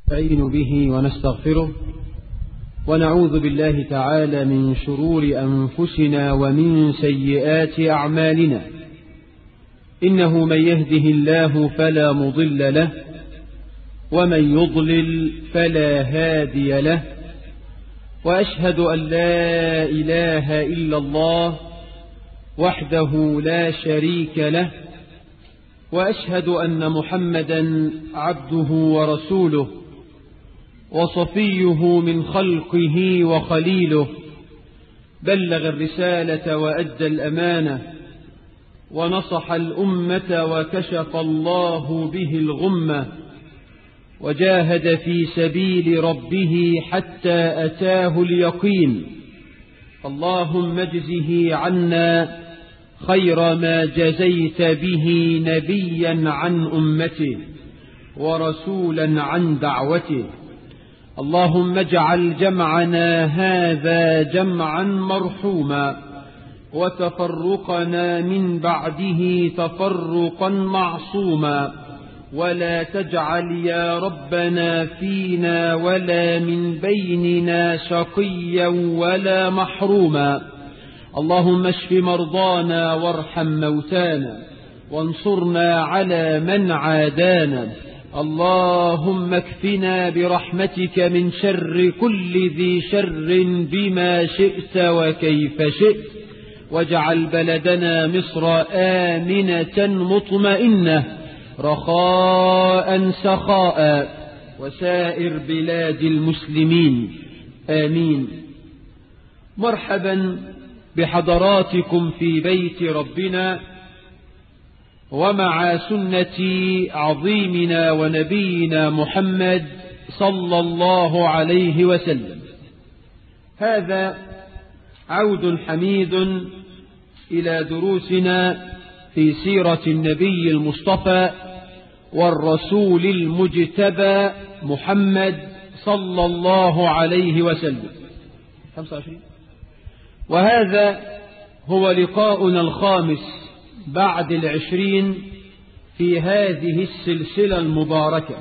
نستعين به ونستغفره ونعوذ بالله تعالى من شرور أنفسنا ومن سيئات أعمالنا إنه من يهده الله فلا مضل له ومن يضلل فلا هادي له وأشهد أن لا إله إلا الله وحده لا شريك له وأشهد أن محمدا عبده ورسوله وصفيه من خلقه وخليله بلغ الرسالة وأدى الأمانة ونصح الأمة وكشف الله به الغمة وجاهد في سبيل ربه حتى أتاه اليقين اللهم اجزه عنا خير ما جزيت به نبيا عن أمته ورسولا عن دعوته اللهم اجعل جمعنا هذا جمعا مرحوما وتفرقنا من بعده تفرقا معصوما ولا تجعل يا ربنا فينا ولا من بيننا شقيا ولا محروما اللهم اشف مرضانا وارحم موتانا وانصرنا على من عادانا اللهم اكفنا برحمتك من شر كل ذي شر بما شئت وكيف شئت واجعل بلدنا مصر آمنة مطمئنة رخاء سخاء وسائر بلاد المسلمين آمين مرحبا بحضراتكم في بيت ربنا ومع سنة عظيمنا ونبينا محمد صلى الله عليه وسلم هذا عود حميد إلى دروسنا في سيرة النبي المصطفى والرسول المجتبى محمد صلى الله عليه وسلم 25 وهذا هو لقاؤنا الخامس بعد العشرين في هذه السلسلة المباركة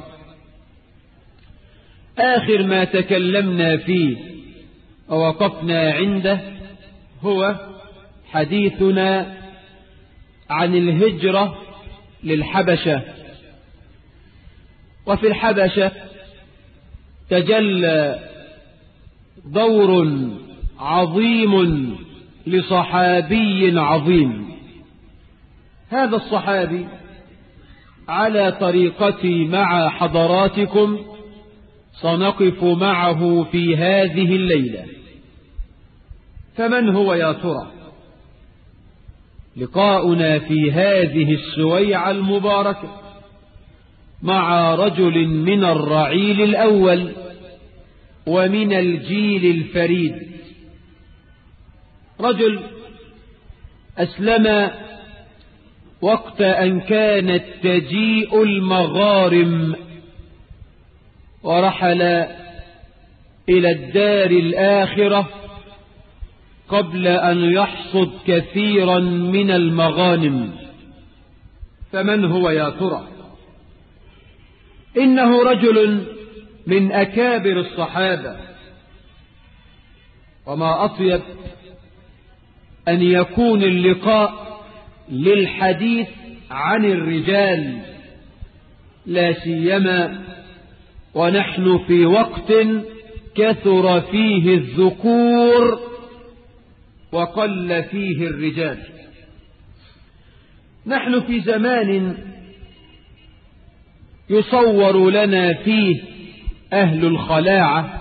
آخر ما تكلمنا فيه ووقفنا عنده هو حديثنا عن الهجرة للحبشة وفي الحبشة تجلى دور عظيم لصحابي عظيم هذا الصحابي على طريقتي مع حضراتكم سنقف معه في هذه الليلة فمن هو يا ترى لقاؤنا في هذه السويعة المباركة مع رجل من الرعيل الأول ومن الجيل الفريد رجل أسلم وقت أن كانت تجيء المغارم ورحل إلى الدار الآخرة قبل أن يحصد كثيرا من المغانم فمن هو يا ترى إنه رجل من أكابر الصحابة وما أطيب أن يكون اللقاء للحديث عن الرجال لا سيما ونحن في وقت كثر فيه الذكور وقل فيه الرجال نحن في زمان يصور لنا فيه أهل الخلاعة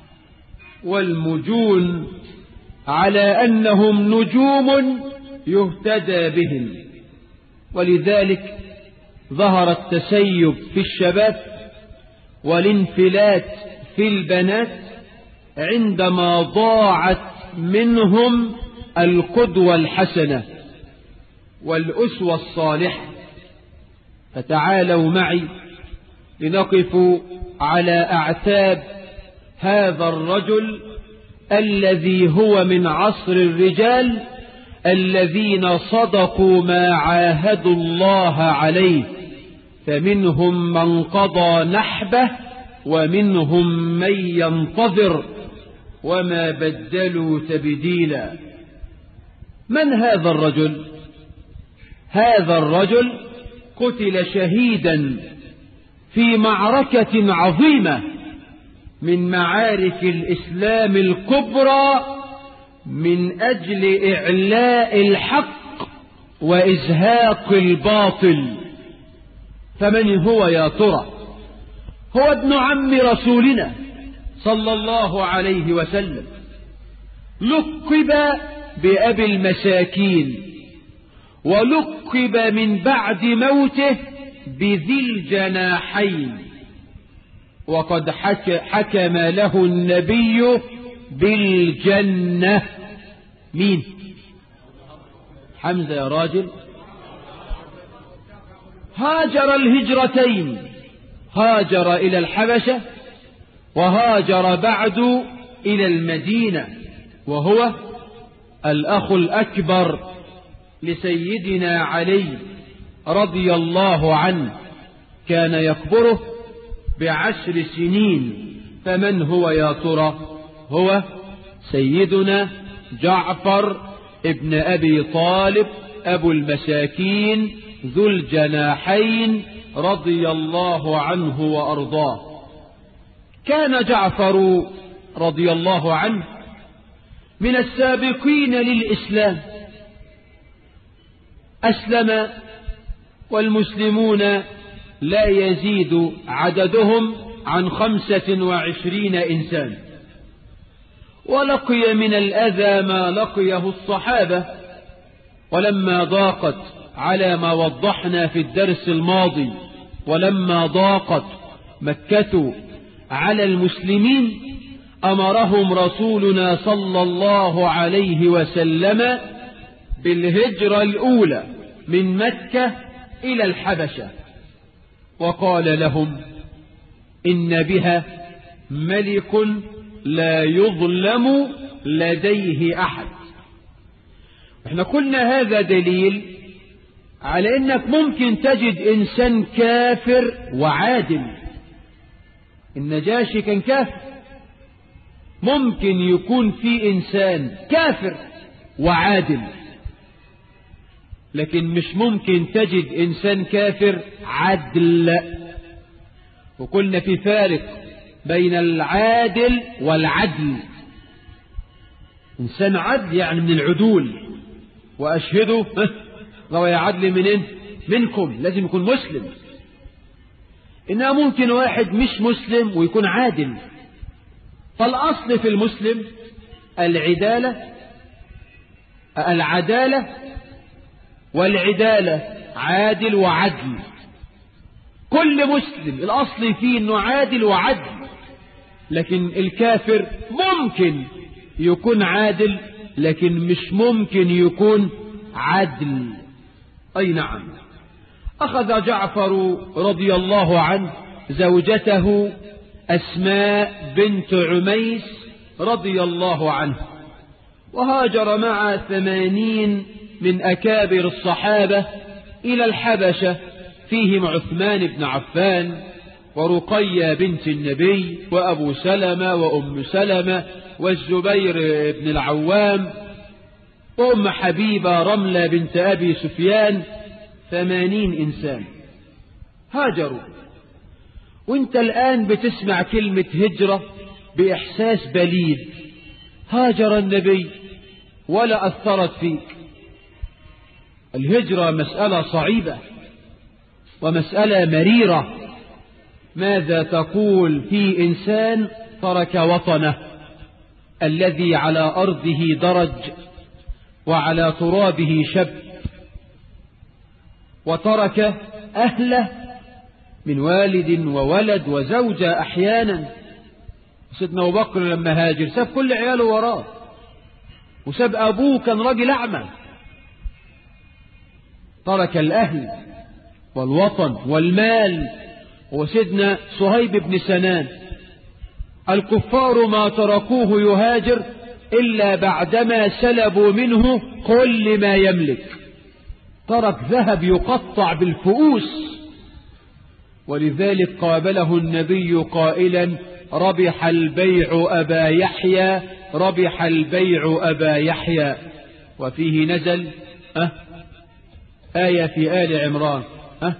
والمجون على أنهم نجوم يهتدى بهم ولذلك ظهر التسيب في الشباب والانفلات في البنات عندما ضاعت منهم القدوة الحسنة والأسوة الصالحة فتعالوا معي لنقف على أعتاب هذا الرجل الذي هو من عصر الرجال الذين صدقوا ما عاهدوا الله عليه فمنهم من قضى نحبه ومنهم من ينتظر وما بدلوا تبديلا من هذا الرجل هذا الرجل قتل شهيدا في معركة عظيمة من معارك الإسلام الكبرى من أجل إعلاء الحق وإزهاق الباطل فمن هو يا ترى هو ابن عم رسولنا صلى الله عليه وسلم لقب بأبي المساكين ولقب من بعد موته بذي الجناحين وقد حكم له النبي بالجنة مين حمزة يا راجل هاجر الهجرتين هاجر إلى الحبشة وهاجر بعد إلى المدينة وهو الأخ الأكبر لسيدنا علي رضي الله عنه كان يكبره بعشر سنين فمن هو يا ترى هو سيدنا جعفر ابن أبي طالب أبو المساكين ذو الجناحين رضي الله عنه وأرضاه كان جعفر رضي الله عنه من السابقين للإسلام أسلم والمسلمون لا يزيد عددهم عن خمسة وعشرين إنسان ولقي من الأذى ما لقيه الصحابة ولما ضاقت على ما وضحنا في الدرس الماضي ولما ضاقت مكة على المسلمين أمرهم رسولنا صلى الله عليه وسلم بالهجرة الأولى من مكة إلى الحبشة وقال لهم إن بها ملك لا يظلم لديه أحد احنا قلنا هذا دليل على انك ممكن تجد انسان كافر وعادل النجاشي كان كافر ممكن يكون في انسان كافر وعادل لكن مش ممكن تجد انسان كافر عدل وقلنا في فارق بين العادل والعدل إنسان عدل يعني من العدول وأشهدوا ذوي عدل منين منكم لازم يكون مسلم إنها ممكن واحد مش مسلم ويكون عادل فالأصل في المسلم العدالة العدالة والعدالة عادل وعدل كل مسلم الأصل فيه أنه عادل وعدل لكن الكافر ممكن يكون عادل لكن مش ممكن يكون عدل أي نعم أخذ جعفر رضي الله عنه زوجته أسماء بنت عميس رضي الله عنه وهاجر مع ثمانين من أكابر الصحابة إلى الحبشة فيهم عثمان بن عفان ورقية بنت النبي وأبو سلمة وأم سلمة والزبير بن العوام وأم حبيبة رملة بنت أبي سفيان ثمانين إنسان هاجروا وانت الآن بتسمع كلمة هجرة بإحساس بليد هاجر النبي ولا أثرت فيك الهجرة مسألة صعيبة ومسألة مريرة ماذا تقول في إنسان ترك وطنه الذي على أرضه درج وعلى ترابه شب وترك أهله من والد وولد وزوجة أحيانا سيدنا أبو بكر لما هاجر ساب كل عياله وراه وساب أبوه كان راجل أعمى ترك الأهل والوطن والمال وسيدنا صهيب بن سنان الكفار ما تركوه يهاجر إلا بعدما سلبوا منه كل ما يملك ترك ذهب يقطع بالفؤوس ولذلك قابله النبي قائلا ربح البيع أبا يحيى ربح البيع أبا يحيى وفيه نزل أه آية في آل عمران أه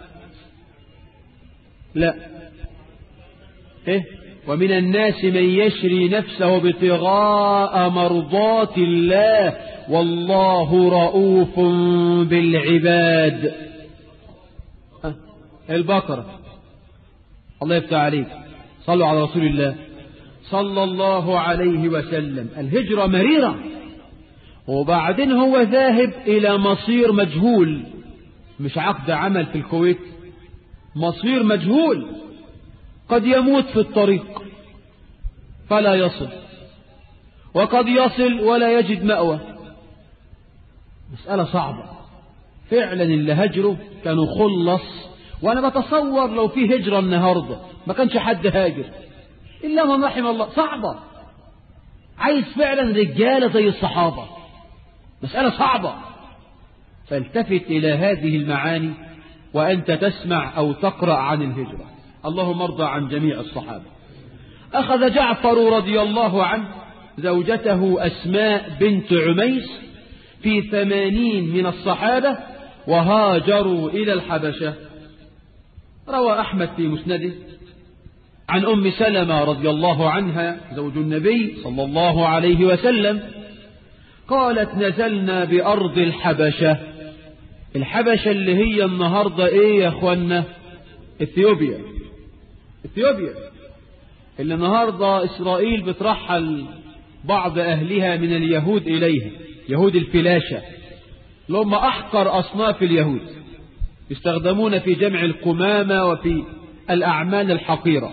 لا إيه ومن الناس من يشري نفسه ابتغاء مرضات الله والله رؤوف بالعباد أه البقرة الله يفتح عليك صلوا على رسول الله صلى الله عليه وسلم الهجرة مريرة وبعدين هو ذاهب إلى مصير مجهول مش عقد عمل في الكويت مصير مجهول قد يموت في الطريق فلا يصل وقد يصل ولا يجد مأوى مسألة صعبة فعلا اللي هجره كانوا خلص وأنا بتصور لو في هجرة النهاردة ما كانش حد هاجر إلا من رحم الله صعبة عايز فعلا رجالة زي الصحابة مسألة صعبة فالتفت إلى هذه المعاني وأنت تسمع أو تقرأ عن الهجرة اللهم ارضى عن جميع الصحابة أخذ جعفر رضي الله عنه زوجته أسماء بنت عميس في ثمانين من الصحابة وهاجروا إلى الحبشة روى أحمد في مسنده عن أم سلمة رضي الله عنها زوج النبي صلى الله عليه وسلم قالت نزلنا بأرض الحبشة الحبشة اللي هي النهاردة ايه يا اخوانا اثيوبيا اثيوبيا اللي النهاردة اسرائيل بترحل بعض اهلها من اليهود اليها يهود الفلاشة اللي هم احقر اصناف اليهود يستخدمون في جمع القمامة وفي الاعمال الحقيرة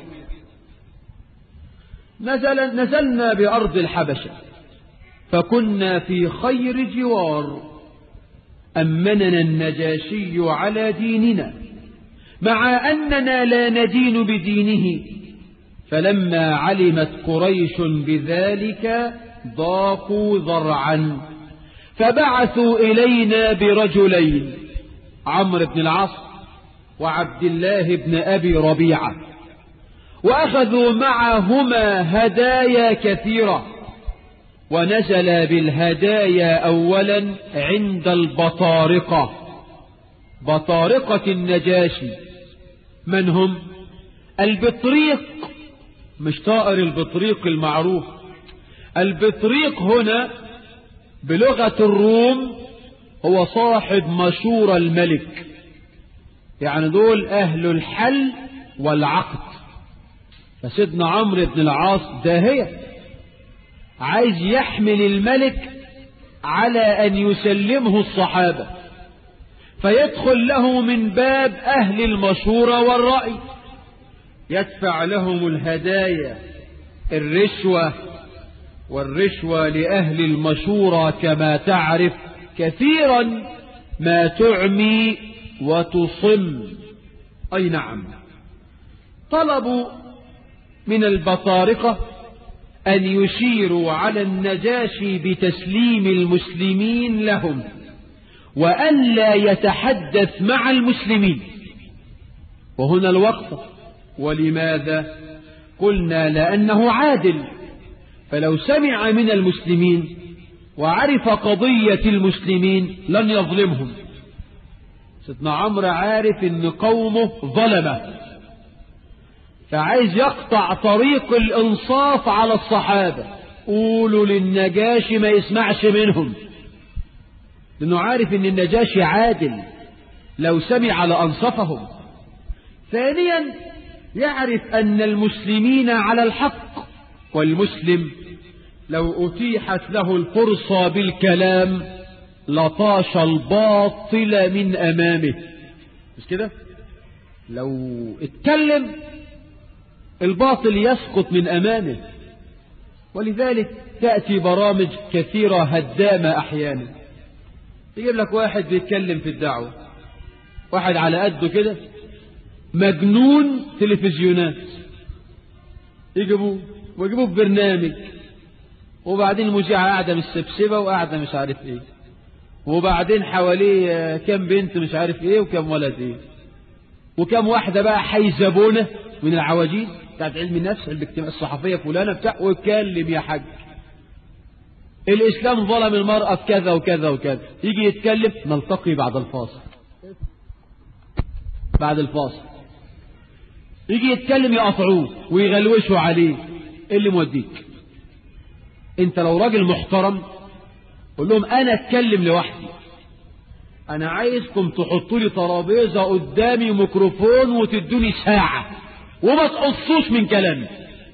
نزل نزلنا بأرض الحبشة فكنا في خير جوار أمننا النجاشي على ديننا مع أننا لا ندين بدينه فلما علمت قريش بذلك ضاقوا ذرعا فبعثوا إلينا برجلين عمرو بن العاص وعبد الله بن أبي ربيعة وأخذوا معهما هدايا كثيرة ونزل بالهدايا أولا عند البطارقة بطارقة النجاشي من هم البطريق مش طائر البطريق المعروف البطريق هنا بلغة الروم هو صاحب مشورة الملك يعني دول أهل الحل والعقد فسيدنا عمرو بن العاص داهية عايز يحمل الملك على أن يسلمه الصحابة فيدخل له من باب أهل المشورة والرأي يدفع لهم الهدايا الرشوة والرشوة لأهل المشورة كما تعرف كثيرا ما تعمي وتصم أي نعم طلبوا من البطارقة أن يشيروا على النجاشي بتسليم المسلمين لهم وأن لا يتحدث مع المسلمين وهنا الوقت ولماذا قلنا لأنه عادل فلو سمع من المسلمين وعرف قضية المسلمين لن يظلمهم سيدنا عمرو عارف ان قومه ظلمه فعايز يقطع طريق الانصاف على الصحابة قولوا للنجاشي ما يسمعش منهم لانه عارف ان النجاشي عادل لو سمع لأنصفهم ثانيا يعرف أن المسلمين على الحق والمسلم لو أتيحت له الفرصة بالكلام لطاش الباطل من أمامه مش كده لو اتكلم الباطل يسقط من أمامه ولذلك تأتي برامج كثيرة هدامة أحيانا يجيب لك واحد بيتكلم في الدعوة واحد على قده كده مجنون تلفزيونات يجيبوه ويجيبوه في برنامج وبعدين المذيعة قاعدة مستبسبة وقاعدة مش عارف ايه وبعدين حواليه كم بنت مش عارف ايه وكم ولد ايه وكم واحدة بقى حيزبونة من العواجيز بتاعت علم النفس الاجتماع الصحفية فلانة بتاع واتكلم يا حاج الإسلام ظلم المرأة في كذا وكذا وكذا يجي يتكلم نلتقي بعد الفاصل بعد الفاصل يجي يتكلم يقطعوه ويغلوشوا عليه ايه اللي موديك انت لو راجل محترم قول لهم انا اتكلم لوحدي انا عايزكم تحطوا لي ترابيزه قدامي ميكروفون وتدوني ساعه وما تقصوش من كلامي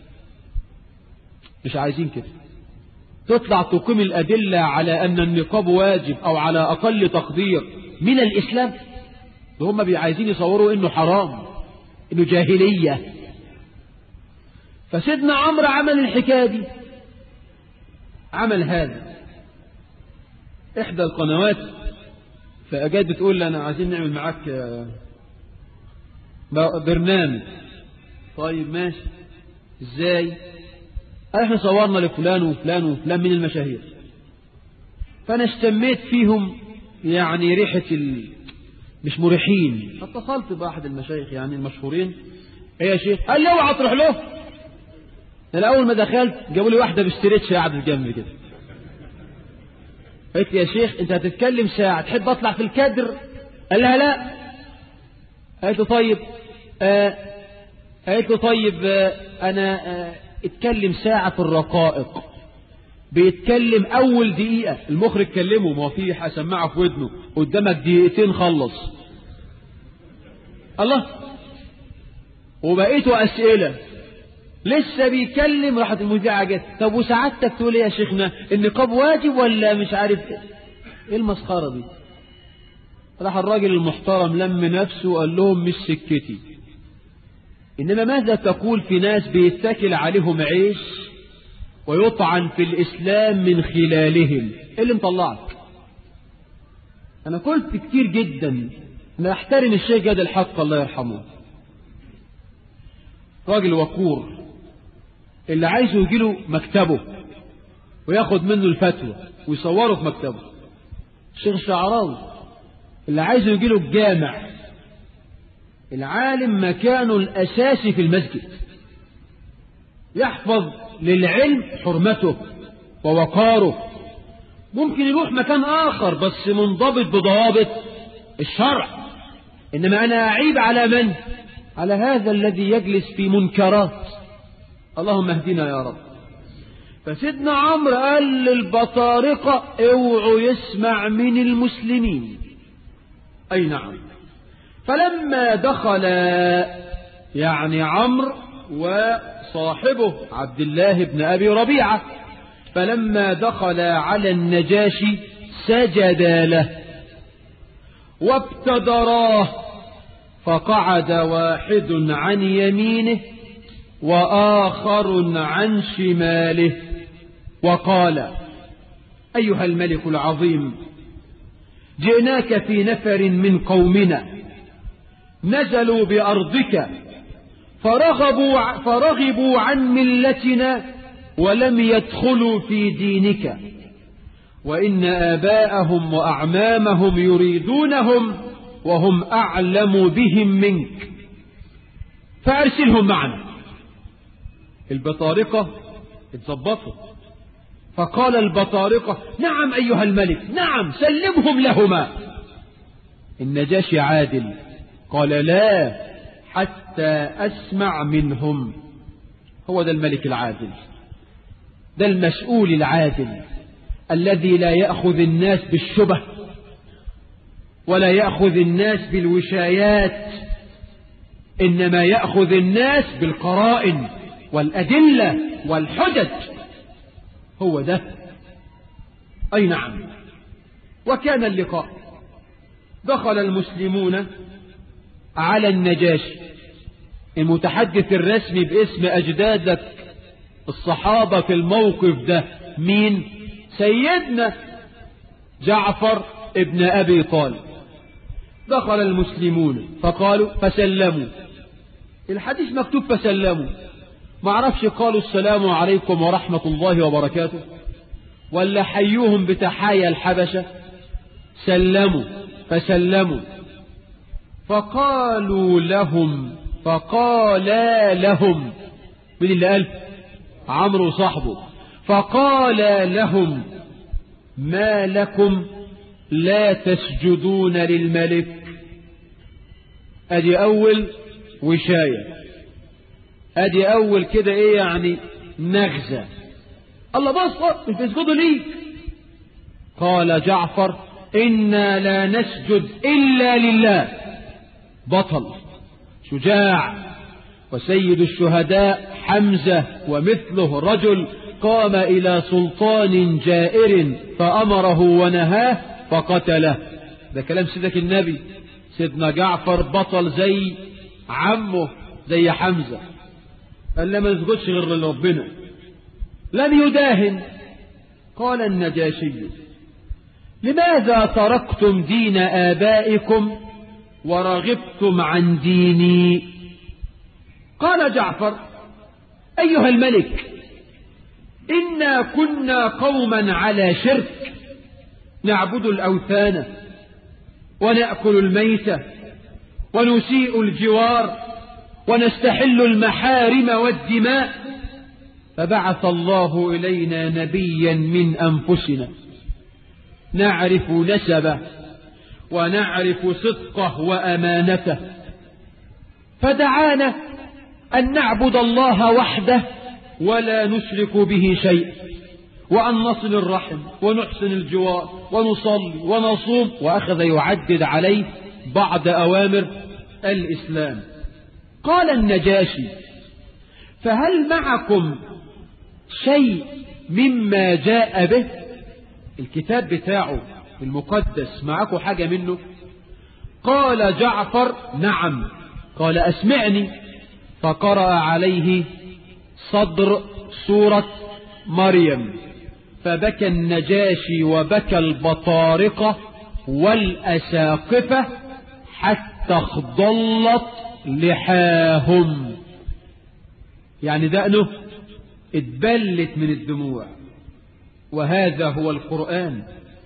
مش عايزين كده تطلع تقيم الأدلة على أن النقاب واجب أو على أقل تقدير من الإسلام هم عايزين يصوروا إنه حرام إنه جاهلية فسيدنا عمرو عمل الحكاية دي عمل هذا إحدى القنوات فأجاد بتقول لي أنا عايزين نعمل معاك برنامج طيب ماشي ازاي احنا صورنا لفلان وفلان وفلان من المشاهير فانا اشتميت فيهم يعني ريحة ال... مش مريحين فاتصلت بأحد المشايخ يعني المشهورين ايه يا شيخ قال لي اوعى تروح له انا اول ما دخلت جابوا لي واحده بستريتش قاعده جنبي كده قلت يا شيخ انت هتتكلم ساعه تحب اطلع في الكادر قال لها لا قالت له طيب آه قالت له طيب آه انا آه اتكلم ساعه في الرقائق بيتكلم اول دقيقه المخرج كلمه ما هو في هسمعه في ودنه قدامك دقيقتين خلص الله وبقيته اسئله لسه بيكلم راحت المذيعة جت طب وسعادتك تقول ايه يا شيخنا النقاب واجب ولا مش عارف ايه ايه المسخرة دي راح الراجل المحترم لم نفسه وقال لهم مش سكتي انما ماذا تقول في ناس بيتكل عليهم عيش ويطعن في الاسلام من خلالهم ايه اللي مطلعك انا قلت كتير جدا انا احترم الشيخ جاد الحق الله يرحمه راجل وقور اللي عايزه يجيله مكتبه وياخد منه الفتوى ويصوره في مكتبه الشيخ الشعراوي اللي عايزه يجيله الجامع العالم مكانه الأساسي في المسجد يحفظ للعلم حرمته ووقاره ممكن يروح مكان آخر بس منضبط بضوابط الشرع إنما أنا أعيب على من؟ على هذا الذي يجلس في منكرات اللهم اهدنا يا رب فسيدنا عمرو قال للبطارقة اوعوا يسمع من المسلمين أي نعم فلما دخل يعني عمرو وصاحبه عبد الله بن أبي ربيعة فلما دخل على النجاشي سجد له وابتدراه فقعد واحد عن يمينه وآخر عن شماله وقال أيها الملك العظيم جئناك في نفر من قومنا نزلوا بأرضك فرغبوا, فرغبوا عن ملتنا ولم يدخلوا في دينك وإن آباءهم وأعمامهم يريدونهم وهم أعلم بهم منك فأرسلهم معنا البطارقة اتظبطوا فقال البطارقة نعم أيها الملك نعم سلمهم لهما النجاشي عادل قال لا حتى أسمع منهم هو ده الملك العادل ده المسؤول العادل الذي لا يأخذ الناس بالشبه ولا يأخذ الناس بالوشايات إنما يأخذ الناس بالقرائن والأدلة والحجج هو ده أي نعم وكان اللقاء دخل المسلمون على النجاشي المتحدث الرسمي باسم أجدادك الصحابة في الموقف ده مين سيدنا جعفر ابن أبي طالب دخل المسلمون فقالوا فسلموا الحديث مكتوب فسلموا ما عرفش قالوا السلام عليكم ورحمة الله وبركاته ولا حيوهم بتحايا الحبشة سلموا فسلموا فقالوا لهم فقالا لهم من اللي قال عمرو صاحبه فقالا لهم ما لكم لا تسجدون للملك ادي اول وشاية ادي اول كده ايه يعني نغزة الله بص مش بيسجدوا ليك قال جعفر إنا لا نسجد إلا لله بطل شجاع وسيد الشهداء حمزة ومثله رجل قام إلى سلطان جائر فأمره ونهاه فقتله ده كلام سيدك النبي سيدنا جعفر بطل زي عمه زي حمزة قال لا ما نسجدش غير لربنا لم يداهن قال النجاشي لماذا تركتم دين آبائكم ورغبتم عن ديني قال جعفر أيها الملك إنا كنا قوما على شرك نعبد الأوثان ونأكل الميتة ونسيء الجوار ونستحل المحارم والدماء فبعث الله إلينا نبيا من أنفسنا نعرف نسبه ونعرف صدقه وأمانته فدعانا أن نعبد الله وحده ولا نشرك به شيء وأن نصل الرحم ونحسن الجوار ونصلي ونصوم وأخذ يعدد عليه بعض أوامر الإسلام قال النجاشي فهل معكم شيء مما جاء به الكتاب بتاعه المقدس معكم حاجة منه قال جعفر نعم قال أسمعني فقرأ عليه صدر سورة مريم فبكى النجاشي وبكى البطارقة والأساقفة حتى اخضلت لحاهم يعني دقنه اتبلت من الدموع وهذا هو القرآن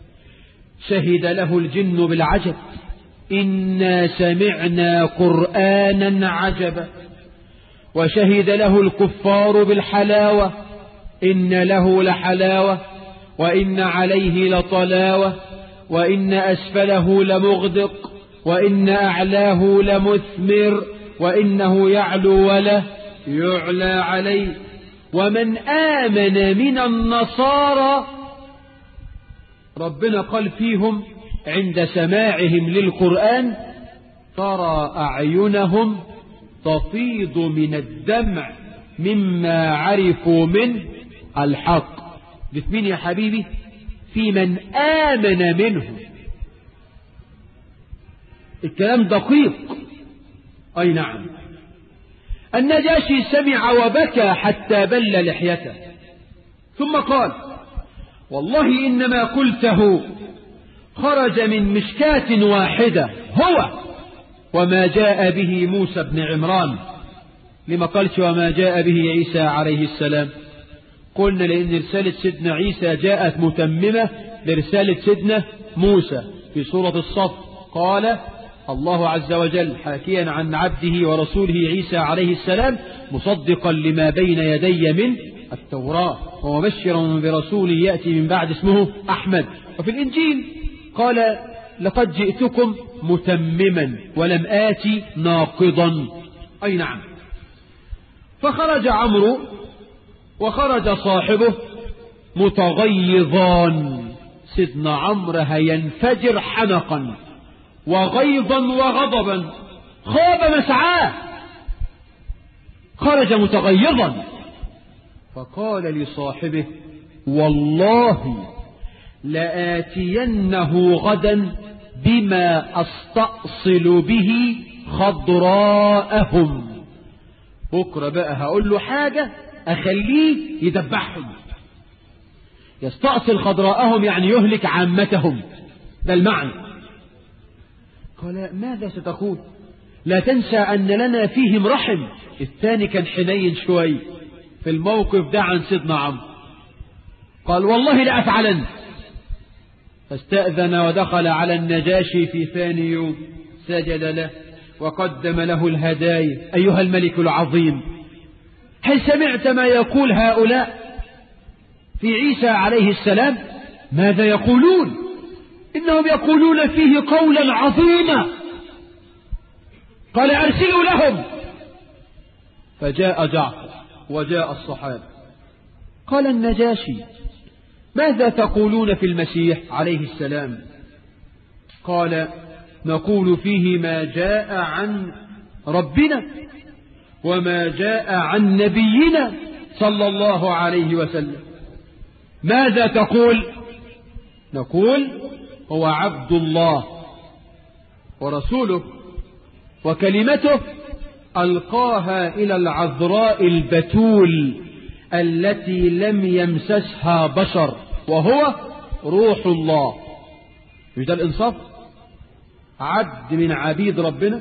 شهد له الجن بالعجب إنا سمعنا قرآنا عجبا وشهد له الكفار بالحلاوة إن له لحلاوة وإن عليه لطلاوة وإن أسفله لمغدق وإن أعلاه لمثمر وإنه يعلو ولا يعلى عليه ومن آمن من النصارى ربنا قال فيهم عند سماعهم للقرآن ترى أعينهم تفيض من الدمع مما عرفوا من الحق في مين يا حبيبي في من آمن منهم الكلام دقيق أي نعم النجاشي سمع وبكى حتى بل لحيته ثم قال والله إنما قلته خرج من مشكاة واحدة هو وما جاء به موسى بن عمران لما قالش وما جاء به عيسى عليه السلام قلنا لأن رسالة سيدنا عيسى جاءت متممة لرسالة سيدنا موسى في سورة الصف قال الله عز وجل حاكيا عن عبده ورسوله عيسى عليه السلام مصدقا لما بين يدي من التوراة ومبشرا برسول يأتي من بعد اسمه أحمد وفي الإنجيل قال لقد جئتكم متمما ولم آتي ناقضا أي نعم فخرج عمرو وخرج صاحبه متغيظان سيدنا عمرو هينفجر حنقا وغيظا وغضبا خاب مسعاه خرج متغيظا فقال لصاحبه والله لآتينه غدا بما أستأصل به خضراءهم بكرة بقى هقول له حاجة أخليه يدبحهم يستأصل خضراءهم يعني يهلك عامتهم ده المعنى قال ماذا ستقول لا تنسى أن لنا فيهم رحم الثاني كان حنين شوي في الموقف ده عن سيدنا عمرو قال والله لأفعلن فاستأذن ودخل على النجاشي في ثاني يوم سجد له وقدم له الهدايا أيها الملك العظيم هل سمعت ما يقول هؤلاء في عيسى عليه السلام ماذا يقولون إنهم يقولون فيه قولا عظيما قال أرسلوا لهم فجاء جعفر وجاء الصحابة قال النجاشي ماذا تقولون في المسيح عليه السلام قال نقول فيه ما جاء عن ربنا وما جاء عن نبينا صلى الله عليه وسلم ماذا تقول نقول هو عبد الله ورسوله وكلمته ألقاها إلى العذراء البتول التي لم يمسسها بشر وهو روح الله مش ده الإنصاف عبد من عبيد ربنا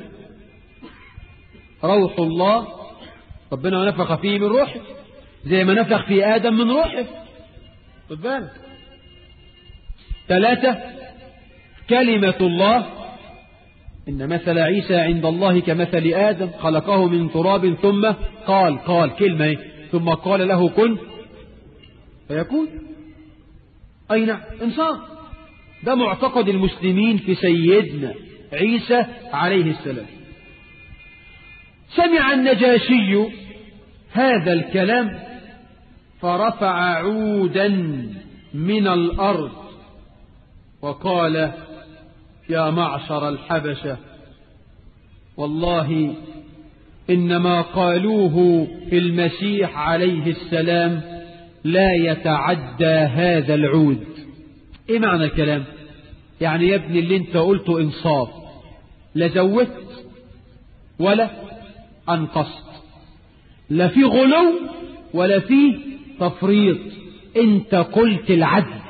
روح الله ربنا نفخ فيه من روحه زي ما نفخ في آدم من روحه خد بالك ثلاثة كلمة الله إن مثل عيسى عند الله كمثل آدم خلقه من تراب ثم قال قال كلمة ثم قال له كن فيكون أي نعم إنسان ده معتقد المسلمين في سيدنا عيسى عليه السلام سمع النجاشي هذا الكلام فرفع عودا من الأرض وقال يا معشر الحبشة والله إنما قالوه في المسيح عليه السلام لا يتعدى هذا العود ايه معنى الكلام يعني يا ابني اللي انت قلته انصاف لا زودت ولا انقصت لا في غلو ولا في تفريط انت قلت العدل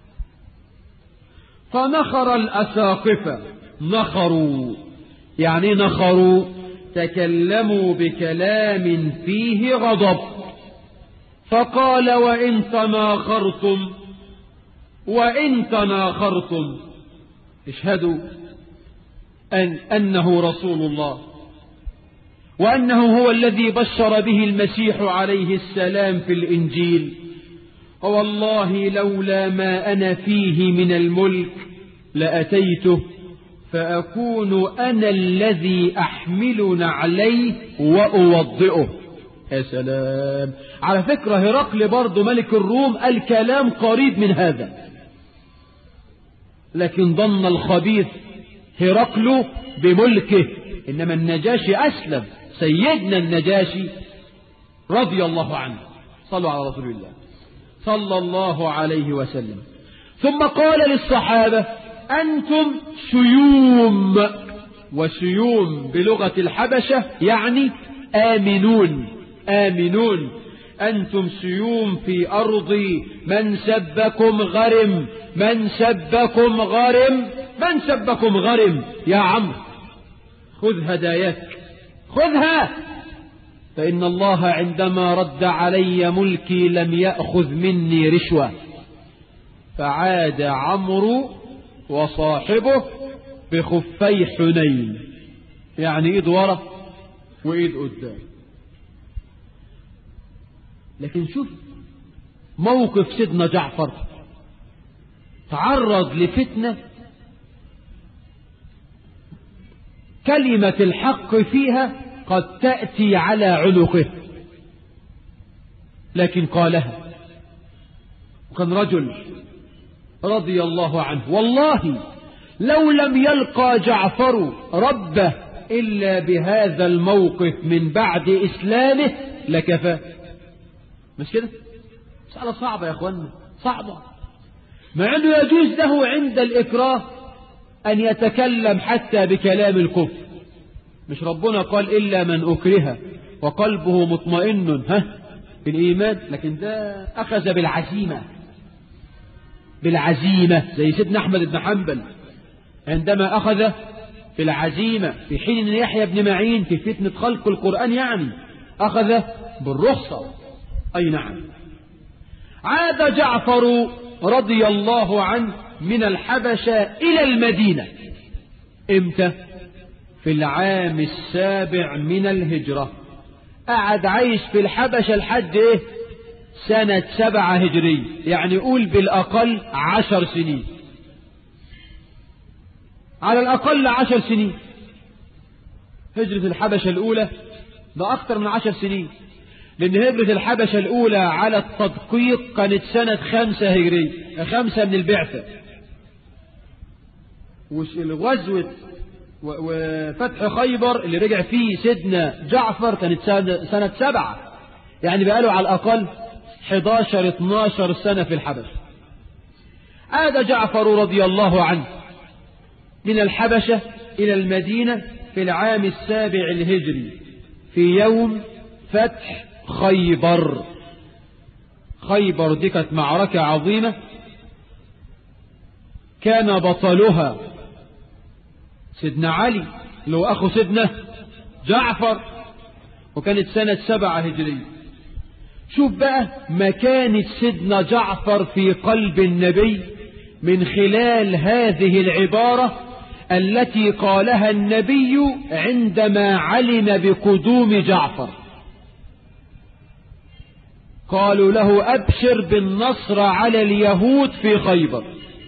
فنخر الأساقفة نخروا يعني نخروا تكلموا بكلام فيه غضب فقال وإن تناخرتم وإن تناخرتم اشهدوا أن أنه رسول الله وأنه هو الذي بشر به المسيح عليه السلام في الإنجيل والله لولا ما أنا فيه من الملك لأتيته فأكون أنا الذي أحمل عليه وأوضئه يا سلام على فكرة هرقل برضه ملك الروم الكلام قريب من هذا لكن ظن الخبيث هرقل بملكه إنما النجاشي أسلم سيدنا النجاشي رضي الله عنه صلوا على رسول الله صلى الله عليه وسلم ثم قال للصحابة أنتم سيوم وسيوم بلغة الحبشة يعني آمنون آمنون أنتم سيوم في أرضي من سبكم غرم من سبكم غرم من سبكم غرم يا عمرو خذ هداياك خذها فإن الله عندما رد علي ملكي لم يأخذ مني رشوة فعاد عمرو وصاحبه بخفي حنين يعني ايد ورا وايد قدام لكن شوف موقف سيدنا جعفر تعرض لفتنة كلمة الحق فيها قد تأتي على عنقه لكن قالها وكان رجل رضي الله عنه والله لو لم يلقى جعفر ربه إلا بهذا الموقف من بعد إسلامه لكفى مش كده مسألة صعبة يا أخوانا صعبة مع أنه يجوز له عند الإكراه أن يتكلم حتى بكلام الكفر مش ربنا قال إلا من أكره وقلبه مطمئن ها بالإيمان لكن ده أخذ بالعزيمة بالعزيمة زي سيدنا أحمد بن حنبل عندما أخذ بالعزيمة في حين أن يحيى بن معين في فتنة خلق القرآن يعني أخذ بالرخصة أي نعم عاد جعفر رضي الله عنه من الحبشة إلى المدينة امتى في العام السابع من الهجرة قعد عايش في الحبشة لحد ايه سنة سبعة هجرية يعني قول بالأقل عشر سنين على الأقل عشر سنين هجرة الحبشة الأولى ده أكثر من عشر سنين لأن هجرة الحبشة الأولى على التدقيق كانت سنة خمسة هجرية خمسة من البعثة والغزوة وفتح خيبر اللي رجع فيه سيدنا جعفر كانت سنة سبعة يعني بقاله على الأقل 11 12 سنة في الحبشة عاد جعفر رضي الله عنه من الحبشة إلى المدينة في العام السابع الهجري في يوم فتح خيبر خيبر دي كانت معركة عظيمة كان بطلها سيدنا علي اللي هو أخو سيدنا جعفر وكانت سنة سبعة هجرية شوف بقى مكانة سيدنا جعفر في قلب النبي من خلال هذه العبارة التي قالها النبي عندما علم بقدوم جعفر قالوا له أبشر بالنصر على اليهود في خيبر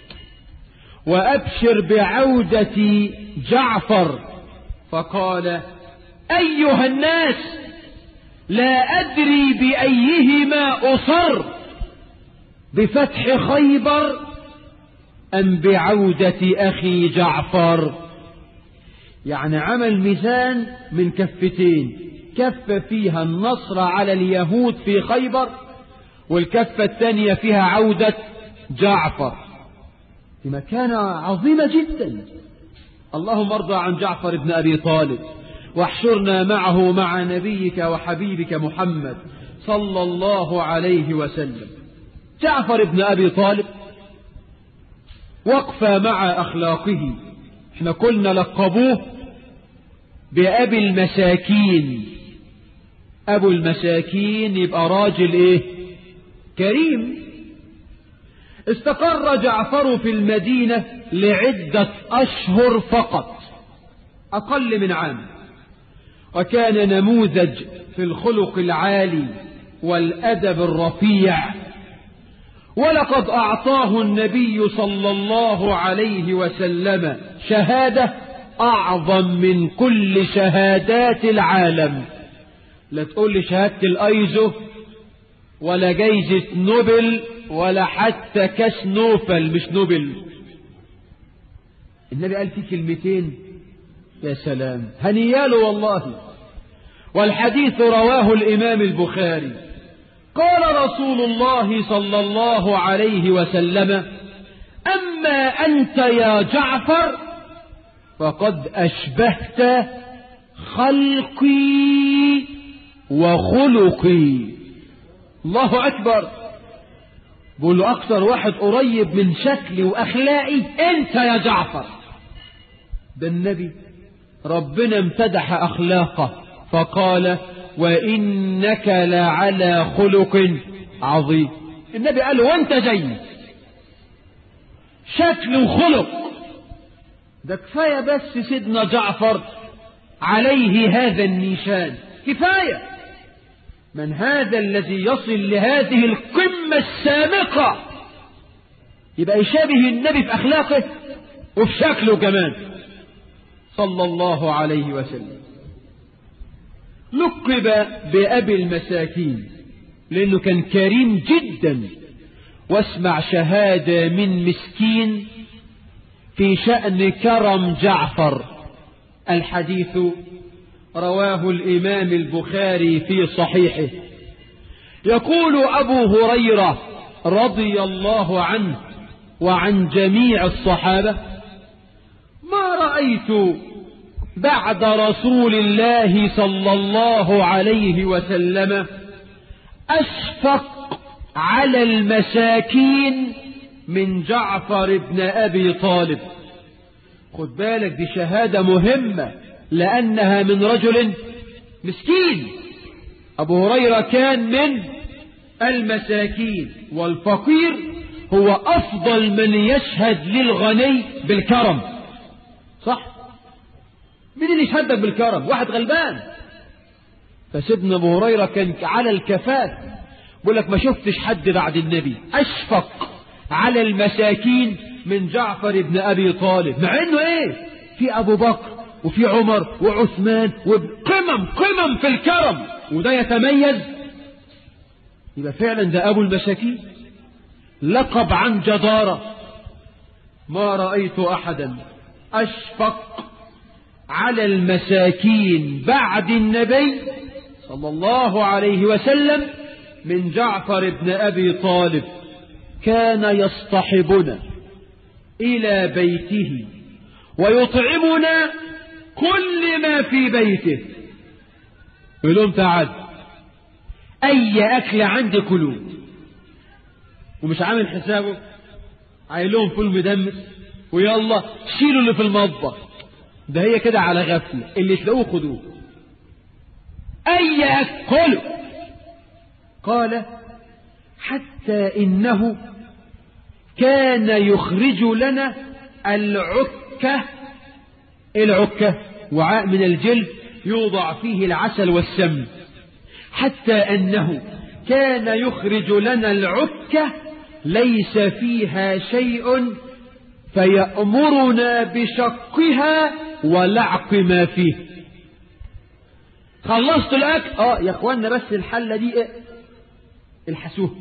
وأبشر بعودة جعفر فقال أيها الناس لا أدري بأيهما أصر بفتح خيبر أم بعودة أخي جعفر يعني عمل ميزان من كفتين كفة فيها النصر على اليهود في خيبر والكفة الثانية فيها عودة جعفر في مكانة عظيمة جدا اللهم ارضى عن جعفر بن أبي طالب واحشرنا معه مع نبيك وحبيبك محمد صلى الله عليه وسلم جعفر بن أبي طالب وقف مع أخلاقه احنا قلنا لقبوه بأبي المساكين أبو المساكين يبقى راجل إيه كريم استقر جعفر في المدينة لعدة أشهر فقط أقل من عام وكان نموذج في الخلق العالي والأدب الرفيع ولقد أعطاه النبي صلى الله عليه وسلم شهادة أعظم من كل شهادات العالم لا تقول لي شهادة الأيزو ولا جايزة نوبل ولا حتى كاس نوفل مش نوبل النبي قال في كلمتين يا سلام هنياله والله والحديث رواه الإمام البخاري قال رسول الله صلى الله عليه وسلم أما أنت يا جعفر فقد أشبهت خلقي وخلقي الله أكبر بقول له أكثر واحد قريب من شكلي وأخلاقي أنت يا جعفر ده النبي ربنا امتدح أخلاقه فقال وإنك لعلى خلق عظيم النبي قال له وانت جاي شكل وخلق ده كفاية بس سيدنا جعفر عليه هذا النيشان كفاية من هذا الذي يصل لهذه القمة السامقة يبقى يشابه النبي في أخلاقه وفي شكله كمان صلى الله عليه وسلم لقب بأبي المساكين لأنه كان كريم جدا واسمع شهادة من مسكين في شأن كرم جعفر الحديث رواه الإمام البخاري في صحيحه يقول أبو هريرة رضي الله عنه وعن جميع الصحابة ما رأيت بعد رسول الله صلى الله عليه وسلم أشفق على المساكين من جعفر بن أبي طالب خد بالك دي شهادة مهمة لأنها من رجل مسكين أبو هريرة كان من المساكين والفقير هو أفضل من يشهد للغني بالكرم صح مين اللي يشهدك بالكرم واحد غلبان فسيدنا ابو هريره كان على الكفاف بيقول لك ما شفتش حد بعد النبي اشفق على المساكين من جعفر بن ابي طالب مع انه ايه في ابو بكر وفي عمر وعثمان وقمم قمم في الكرم وده يتميز يبقى فعلا ده ابو المساكين لقب عن جداره ما رايت احدا اشفق على المساكين بعد النبي صلى الله عليه وسلم من جعفر بن أبي طالب كان يصطحبنا إلى بيته ويطعمنا كل ما في بيته يقول لهم تعال أي أكل عندي كلوه ومش عامل حسابه عايل لهم فول مدمس ويلا شيلوا اللي في المطبخ ده هي كده على غفلة اللي تلاقوه خدوه أي أكل قال حتى إنه كان يخرج لنا العكة العكة وعاء من الجلد يوضع فيه العسل والسمن حتى أنه كان يخرج لنا العكة ليس فيها شيء فيأمرنا بشقها ولعق ما فيه خلصت الأكل اه يا اخوانا بس الحلة دي ايه الحسوه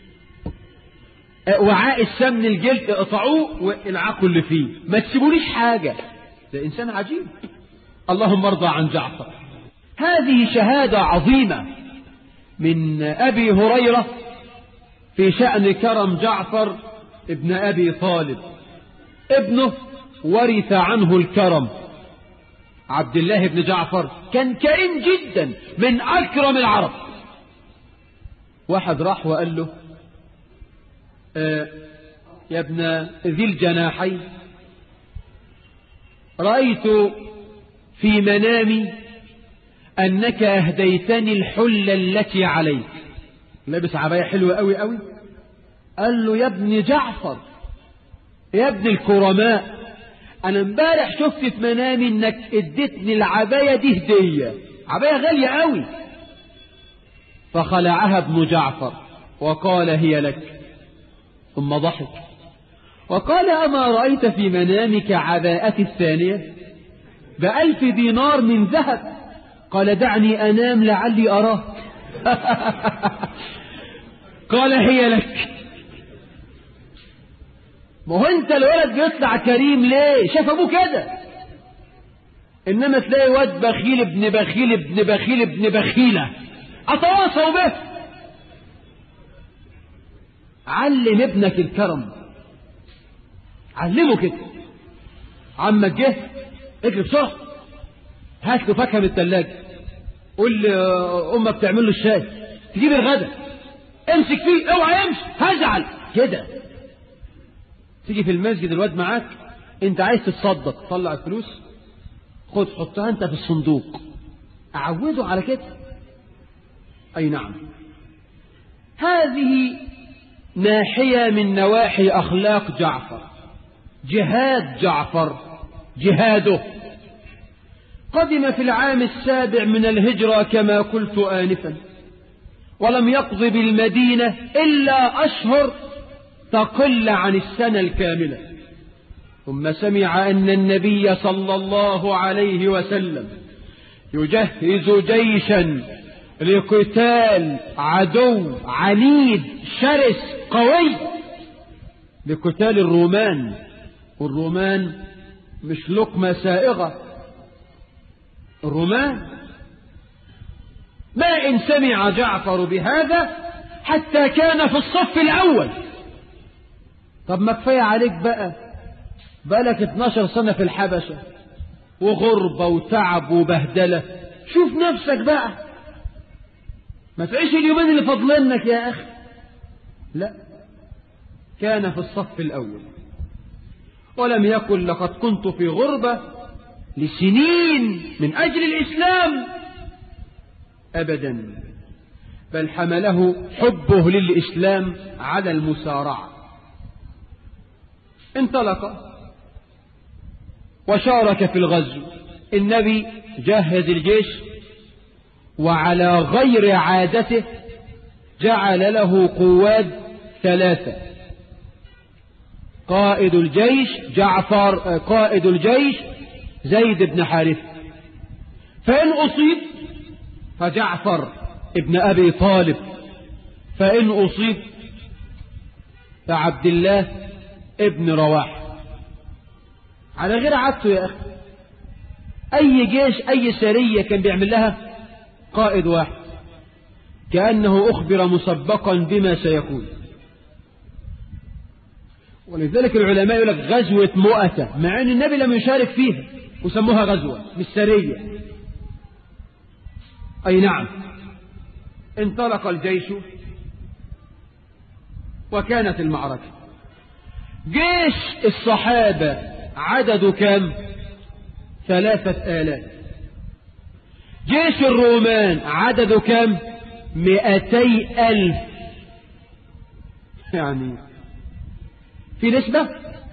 اه وعاء السمن الجلد اقطعوه والعقوا اللي فيه ما تسيبوليش حاجة ده إنسان عجيب اللهم ارضى عن جعفر هذه شهادة عظيمة من أبي هريرة في شأن كرم جعفر ابن أبي طالب ابنه ورث عنه الكرم عبد الله بن جعفر كان كريم جدا من أكرم العرب واحد راح وقال له آه يا ابن ذي الجناحين رأيت في منامي أنك أهديتني الحلة التي عليك لابس عباية حلوة قوي قوي قال له يا ابن جعفر يا ابن الكرماء أنا امبارح شفت في منامي إنك اديتني العباية دي هدية عباية غالية قوي فخلعها ابن جعفر وقال هي لك ثم ضحك وقال أما رأيت في منامك عباءتي الثانية بألف دينار من ذهب قال دعني أنام لعلي أراك قال هي لك ما هو انت الولد بيطلع كريم ليه شاف ابوه كده انما تلاقي واد بخيل ابن بخيل ابن بخيل ابن بخيله اتواصوا به علم ابنك الكرم علمه كده عمك جه اجري بسرعه هات له فاكهه من الثلاجه قول لامك تعمل له الشاي تجيب الغدا امسك فيه اوعى يمشي هزعل كده تيجي في المسجد الواد معاك انت عايز تتصدق طلع الفلوس خد حطها انت في الصندوق اعوده على كده اي نعم هذه ناحية من نواحي أخلاق جعفر جهاد جعفر جهاده قدم في العام السابع من الهجرة كما قلت آنفا ولم يقض بالمدينة إلا أشهر تقل عن السنة الكاملة ثم سمع أن النبي صلى الله عليه وسلم يجهز جيشا لقتال عدو عنيد شرس قوي لقتال الرومان والرومان مش لقمة سائغة الرومان ما إن سمع جعفر بهذا حتى كان في الصف الأول طب ما كفاية عليك بقى بقالك 12 سنة في الحبشة وغربة وتعب وبهدلة شوف نفسك بقى ما تعيش اليومين اللي فاضلينك يا أخي لا كان في الصف الأول ولم يقل لقد كنت في غربة لسنين من أجل الإسلام أبدا بل حمله حبه للإسلام على المسارعة انطلق وشارك في الغزو النبي جهز الجيش وعلى غير عادته جعل له قواد ثلاثة قائد الجيش جعفر قائد الجيش زيد بن حارث فإن أصيب فجعفر ابن أبي طالب فإن أصيب فعبد الله ابن رواح على غير عادته يا أخي أي جيش أي سرية كان بيعمل لها قائد واحد كأنه أخبر مسبقا بما سيكون ولذلك العلماء يقول لك غزوة مؤتة مع أن النبي لم يشارك فيها وسموها غزوة مش سرية أي نعم انطلق الجيش وكانت المعركة جيش الصحابة عدده كم ثلاثة آلاف جيش الرومان عدده كم مئتي ألف يعني في نسبة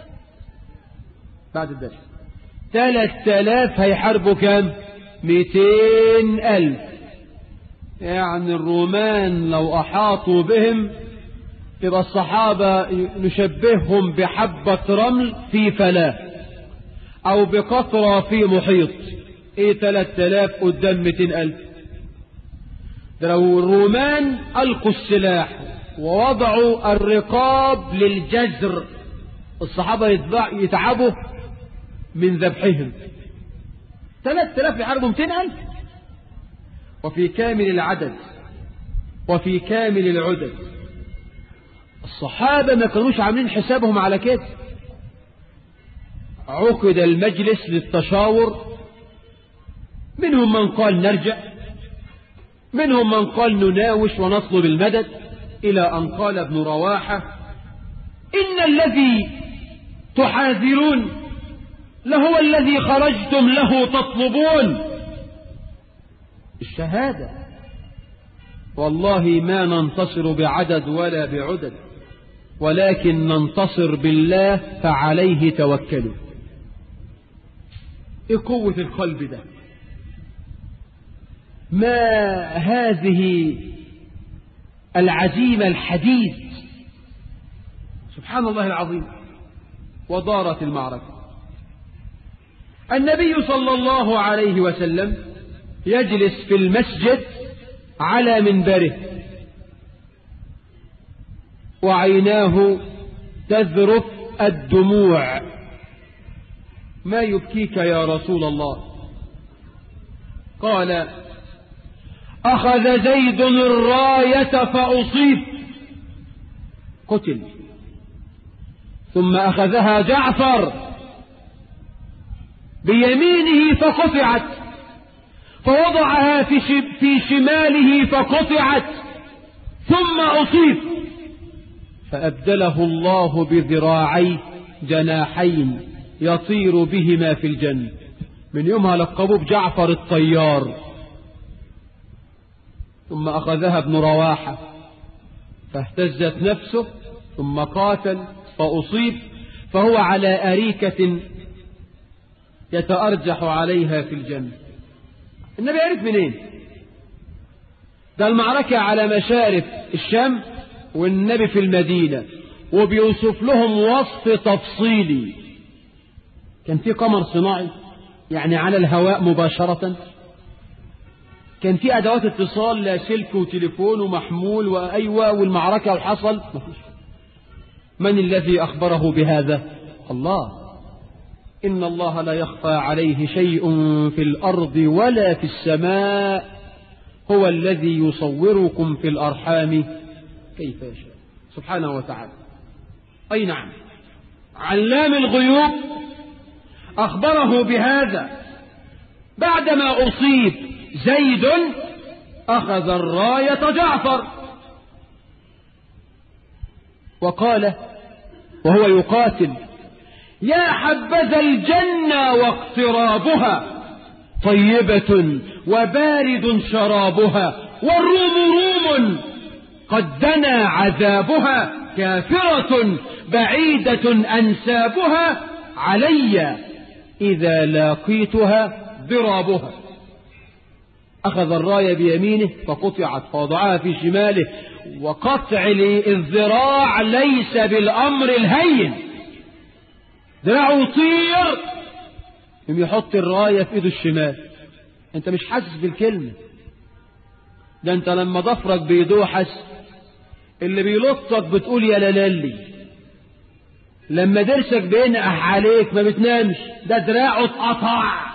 بعد الدرس ثلاثة آلاف هيحاربوا كم مئتين ألف يعني الرومان لو أحاطوا بهم يبقى الصحابة نشبههم بحبة رمل في فلاة أو بقطرة في محيط إيه ثلاثة آلاف قدام مئتين ألف ده لو الرومان ألقوا السلاح ووضعوا الرقاب للجزر الصحابة يتعبوا من ذبحهم ثلاثة آلاف يحاربوا مئتين ألف وفي كامل العدد وفي كامل العدد الصحابة ما كانوش عاملين حسابهم على كده عقد المجلس للتشاور منهم من قال نرجع منهم من قال نناوش ونطلب المدد إلى أن قال ابن رواحة إن الذي تحاذرون لهو الذي خرجتم له تطلبون الشهادة والله ما ننتصر بعدد ولا بعدد ولكن ننتصر بالله فعليه توكلوا ايه قوة القلب ده ما هذه العزيمة الحديد سبحان الله العظيم ودارت المعركة النبي صلى الله عليه وسلم يجلس في المسجد على منبره وعيناه تذرف الدموع ما يبكيك يا رسول الله قال أخذ زيد الراية فأصيب قتل ثم أخذها جعفر بيمينه فقطعت فوضعها في, في شماله فقطعت ثم أصيب فأبدله الله بذراعي جناحين يطير بهما في الجنة من يومها لقبوه بجعفر الطيار ثم أخذها ابن رواحة فاهتزت نفسه ثم قاتل فأصيب فهو على أريكة يتأرجح عليها في الجنة النبي عرف منين ده المعركة على مشارف الشام والنبي في المدينة وبيوصف لهم وصف تفصيلي كان في قمر صناعي يعني على الهواء مباشرة كان في أدوات اتصال لا سلك وتليفون ومحمول وأيوة والمعركة والحصل من الذي أخبره بهذا الله إن الله لا يخفى عليه شيء في الأرض ولا في السماء هو الذي يصوركم في الأرحام كيف يشاء سبحانه وتعالى أي نعم علام الغيوب أخبره بهذا بعدما أصيب زيد أخذ الراية جعفر وقال وهو يقاتل يا حبذا الجنة واقترابها طيبة وبارد شرابها والروم روم قد دنا عذابها كافرة بعيدة أنسابها علي إذا لاقيتها ضرابها أخذ الراية بيمينه فقطعت فوضعها في شماله وقطع الذراع ليس بالأمر الهين ذراعه يطير يوم يحط الراية في ايده الشمال انت مش حاسس بالكلمة ده انت لما ضفرك بيدوحس اللي بيلطك بتقول يا لالي لما درسك بينقح عليك ما بتنامش ده دراعه اتقطع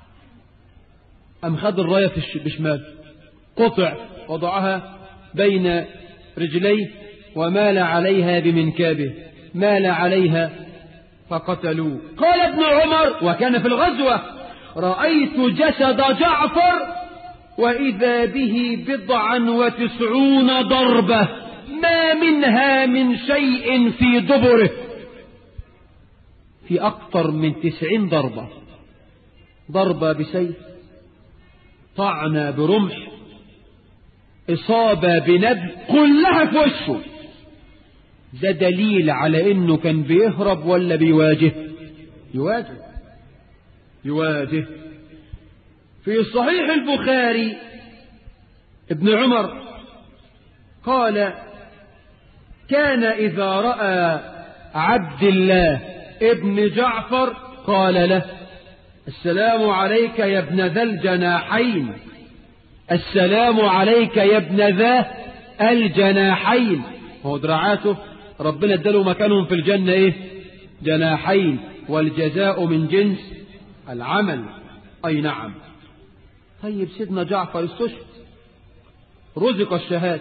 أم خد الراية في بشمال قطع وضعها بين رجليه ومال عليها بمنكابه مال عليها فقتلوه قال ابن عمر وكان في الغزوة رأيت جسد جعفر وإذا به بضعا وتسعون ضربة ما منها من شيء في دبره في أكثر من تسعين ضربة ضربة بسيف طعنة برمح إصابة بنبل كلها في وشه ده دليل على انه كان بيهرب ولا بيواجه يواجه يواجه في صحيح البخاري ابن عمر قال كان إذا رأى عبد الله ابن جعفر قال له السلام عليك يا ابن ذا الجناحين السلام عليك يا ابن ذا الجناحين هو دراعاته ربنا اداله مكانهم في الجنة ايه جناحين والجزاء من جنس العمل اي نعم طيب سيدنا جعفر استشهد رزق الشهادة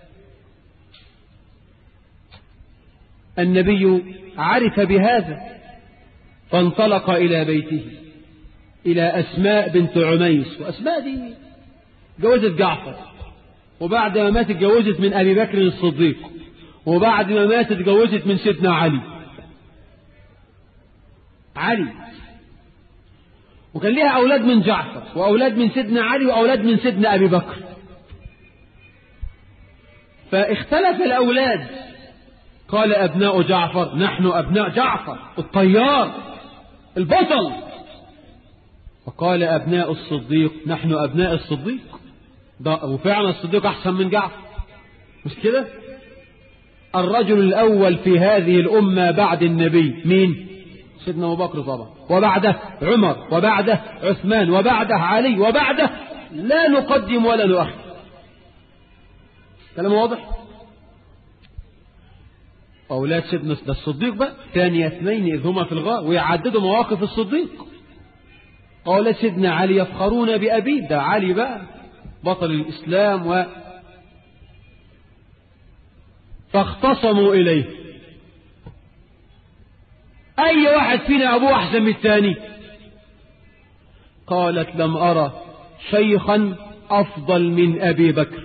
النبي عرف بهذا فانطلق إلى بيته إلى أسماء بنت عميس وأسماء دي جوزت جعفر وبعد ما مات اتجوزت من أبي بكر الصديق وبعد ما مات اتجوزت من سيدنا علي علي وكان ليها أولاد من جعفر وأولاد من سيدنا علي وأولاد من سيدنا أبي بكر فاختلف الأولاد قال أبناء جعفر نحن أبناء جعفر الطيار البطل وقال أبناء الصديق نحن أبناء الصديق وفعلا الصديق أحسن من جعفر مش كده الرجل الأول في هذه الأمة بعد النبي مين سيدنا أبو بكر طبعا وبعده عمر وبعده عثمان وبعده علي وبعده لا نقدم ولا نؤخر كلام واضح أولاد سيدنا الصديق بقى ثاني اثنين إذ هما في الغار ويعددوا مواقف الصديق أولاد سيدنا علي يفخرون بأبيه ده علي بقى بطل الإسلام و فاختصموا إليه أي واحد فينا أبوه أحسن من الثاني قالت لم أرى شيخا أفضل من أبي بكر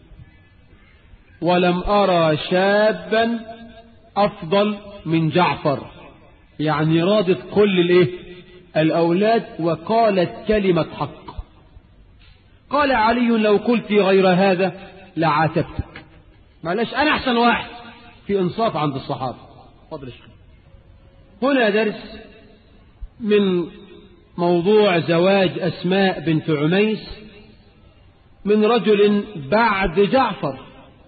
ولم أرى شابا أفضل من جعفر يعني راضت كل الايه الأولاد وقالت كلمة حق قال علي لو قلت غير هذا لعاتبتك معلش أنا أحسن واحد في إنصاف عند الصحابة فضل الشيخ هنا درس من موضوع زواج أسماء بنت عميس من رجل بعد جعفر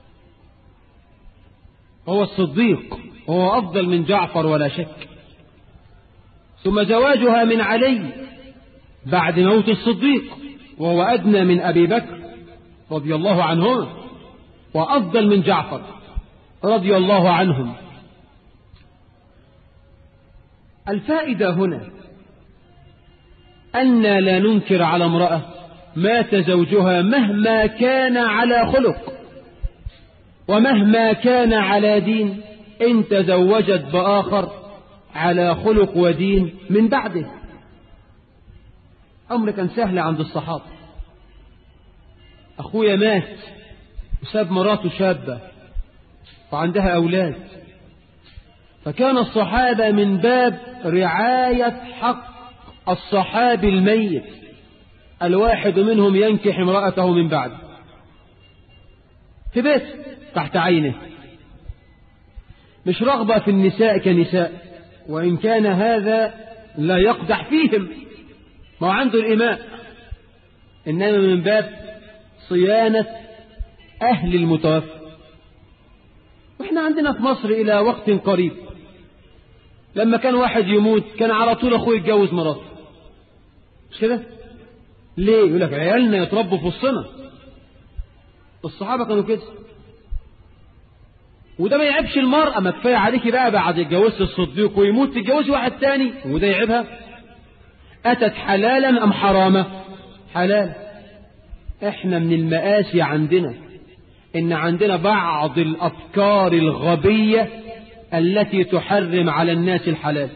هو الصديق وهو أفضل من جعفر ولا شك ثم زواجها من علي بعد موت الصديق وهو أدنى من أبي بكر رضي الله عنهما وأفضل من جعفر رضي الله عنهم الفائدة هنا أن لا ننكر على امرأة مات زوجها مهما كان على خلق ومهما كان على دين إن تزوجت بآخر على خلق ودين من بعده أمر كان سهل عند الصحابة أخويا مات وساب مراته شابة وعندها أولاد فكان الصحابة من باب رعاية حق الصحابي الميت الواحد منهم ينكح امرأته من بعد في بيت تحت عينه مش رغبة في النساء كنساء وإن كان هذا لا يقدح فيهم ما هو عنده الإماء إنما من باب صيانة أهل المتوفى وإحنا عندنا في مصر إلى وقت قريب لما كان واحد يموت كان على طول أخوه يتجوز مراته مش كده ليه يقول لك عيالنا يتربوا في وسطنا الصحابة كانوا كده وده ما يعيبش المرأة ما كفاية عليكي بقى بعد اتجوزت الصديق ويموت تتجوزي واحد تاني وده يعيبها أتت حلالا أم حراما حلال احنا من المآسي عندنا ان عندنا بعض الافكار الغبية التي تحرم على الناس الحلال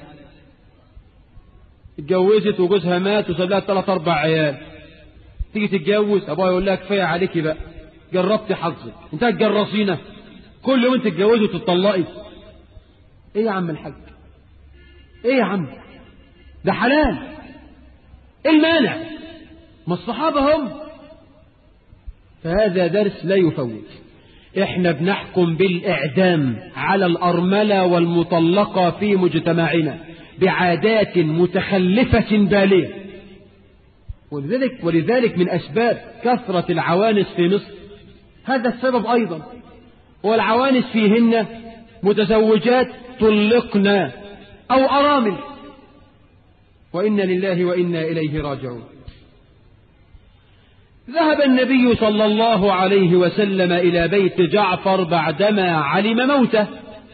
اتجوزت وجوزها مات وساب لها ثلاث اربع عيال تيجي تتجوز ابوها يقول لها كفايه عليكي بقى جربتي حظك انت هتجرسينا كل يوم تتجوزي وتطلقي ايه يا عم الحاج ايه يا عم ده حلال ايه المانع ما الصحابه هم فهذا درس لا يفوت احنا بنحكم بالاعدام على الارمله والمطلقه في مجتمعنا بعادات متخلفه باليه ولذلك ولذلك من اسباب كثره العوانس في مصر هذا السبب ايضا والعوانس فيهن متزوجات طلقنا او ارامل وإنا لله وإنا إليه راجعون ذهب النبي صلى الله عليه وسلم إلى بيت جعفر بعدما علم موته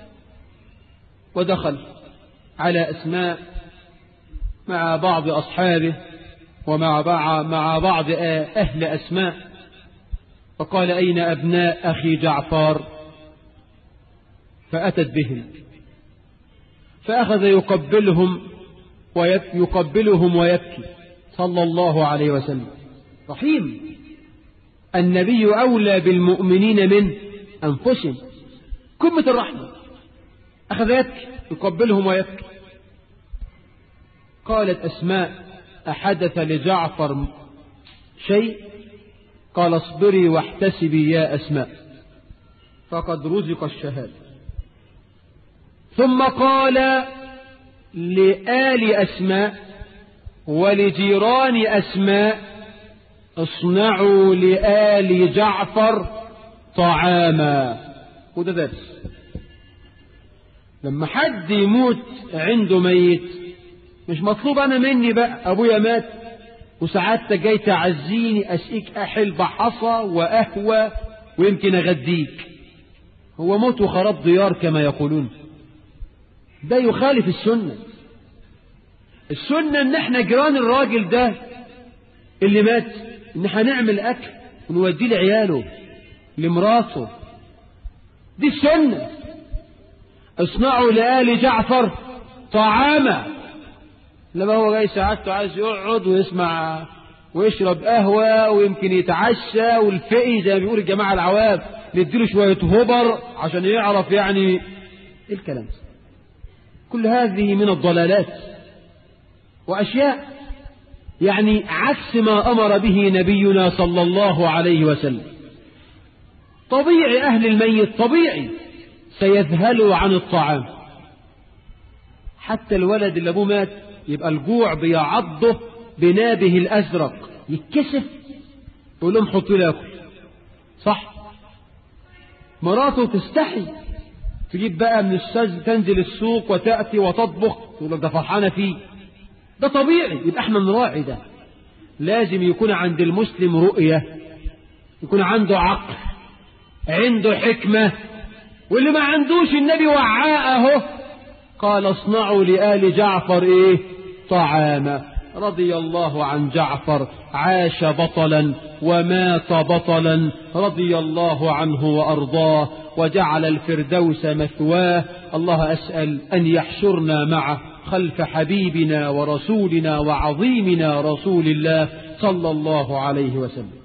ودخل على أسماء مع بعض أصحابه ومع مع بعض أهل أسماء فقال أين أبناء أخي جعفر فأتت بهم فأخذ يقبلهم ويقبلهم ويبكي صلى الله عليه وسلم رحيم النبي أولى بالمؤمنين من أنفسهم قمة الرحمة أخذ يبكي يقبلهم ويبكي قالت أسماء أحدث لجعفر شيء قال اصبري واحتسبي يا أسماء فقد رزق الشهادة ثم قال لآل أسماء ولجيران أسماء اصنعوا لآل جعفر طعاما وده درس لما حد يموت عنده ميت مش مطلوب أنا مني بقى أبويا مات وسعادتك جاي تعزيني أسقيك أحل بحصى وأهوى ويمكن أغديك هو موت وخراب ديار كما يقولون ده يخالف السنة السنة ان احنا جيران الراجل ده اللي مات ان احنا نعمل اكل ونوديه لعياله لمراته دي السنة اصنعوا لآل جعفر طعاما لما هو جاي سعادته عايز يقعد ويسمع ويشرب قهوة ويمكن يتعشى والفقي زي ما بيقول الجماعة العوام نديله شوية هبر عشان يعرف يعني ايه الكلام ده كل هذه من الضلالات وأشياء يعني عكس ما أمر به نبينا صلى الله عليه وسلم طبيعي أهل الميت طبيعي سيذهلوا عن الطعام حتى الولد اللي أبوه مات يبقى الجوع بيعضه بنابه الأزرق يتكسف يقول لهم حطوا لي أكل صح مراته تستحي تجيب بقى من السجن تنزل السوق وتأتي وتطبخ تقول لك ده فرحانة فيه ده طبيعي يبقى احنا نراعي ده لازم يكون عند المسلم رؤية يكون عنده عقل عنده حكمة واللي ما عندوش النبي وعاء اهو قال اصنعوا لآل جعفر ايه طعاما رضي الله عن جعفر عاش بطلا ومات بطلا رضي الله عنه وأرضاه وجعل الفردوس مثواه الله أسأل أن يحشرنا معه خلف حبيبنا ورسولنا وعظيمنا رسول الله صلى الله عليه وسلم